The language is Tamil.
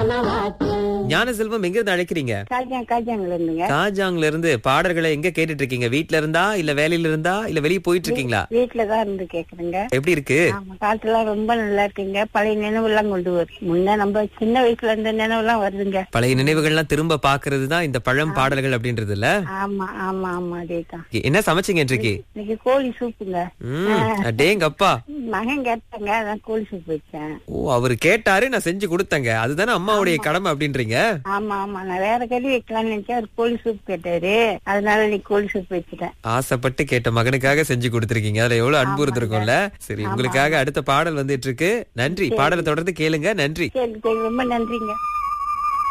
ஞான செல்வம் எங்க இருந்து அழைக்கிறீங்க காஜா காஜாங்கல இருந்துங்க காஜாங்ல இருந்து பாடல்களை எங்க கேட்டுட்டு இருக்கீங்க வீட்ல இருந்தா இல்ல வேலையில இருந்தா இல்ல வெளிய போயிட்டு இருக்கீங்களா வீட்டுல தான் இருந்து கேக்குறேங்க எப்படி இருக்கு ஆமா காலத்துலாம் ரொம்ப நல்லா இருக்குங்க பழைய நினைவெல்லாம் கொண்டு வரும் முன்ன நம்ம சின்ன வயசுல இருந்த நினைவெல்லாம் வருதுங்க பழைய நினைவுகள்லாம் திரும்ப பாக்குறது தான் இந்த பழம் பாடல்கள் அப்படின்றது இல்ல ஆமா ஆமா ஆமா அதேதான் என்ன சமைச்சீங்க இன்றைக்கு இன்னைக்கு கோழி சூப்புங்க ம் அடேங்கப்பா மகன் கேட்டாங்க அதான் கோழி சூப் வச்சேன் ஓ அவரு கேட்டாரு நான் செஞ்சு கொடுத்தேங்க அதுதானே அம்மாவுடைய கடமை அப்படின்றீங்க ஆமா ஆமா நான் வேற கறி வைக்கலாம்னு நினைச்சேன் அவர் கோழி சூப் கேட்டாரு அதனால நீ கோழி சூப் வச்சுட்டேன் ஆசைப்பட்டு கேட்ட மகனுக்காக செஞ்சு கொடுத்திருக்கீங்க அதுல எவ்வளவு அன்பு இருந்திருக்கும்ல சரி உங்களுக்காக அடுத்த பாடல் வந்துட்டு இருக்கு நன்றி பாடலை தொடர்ந்து கேளுங்க நன்றி சரி சரி ரொம்ப நன்றிங்க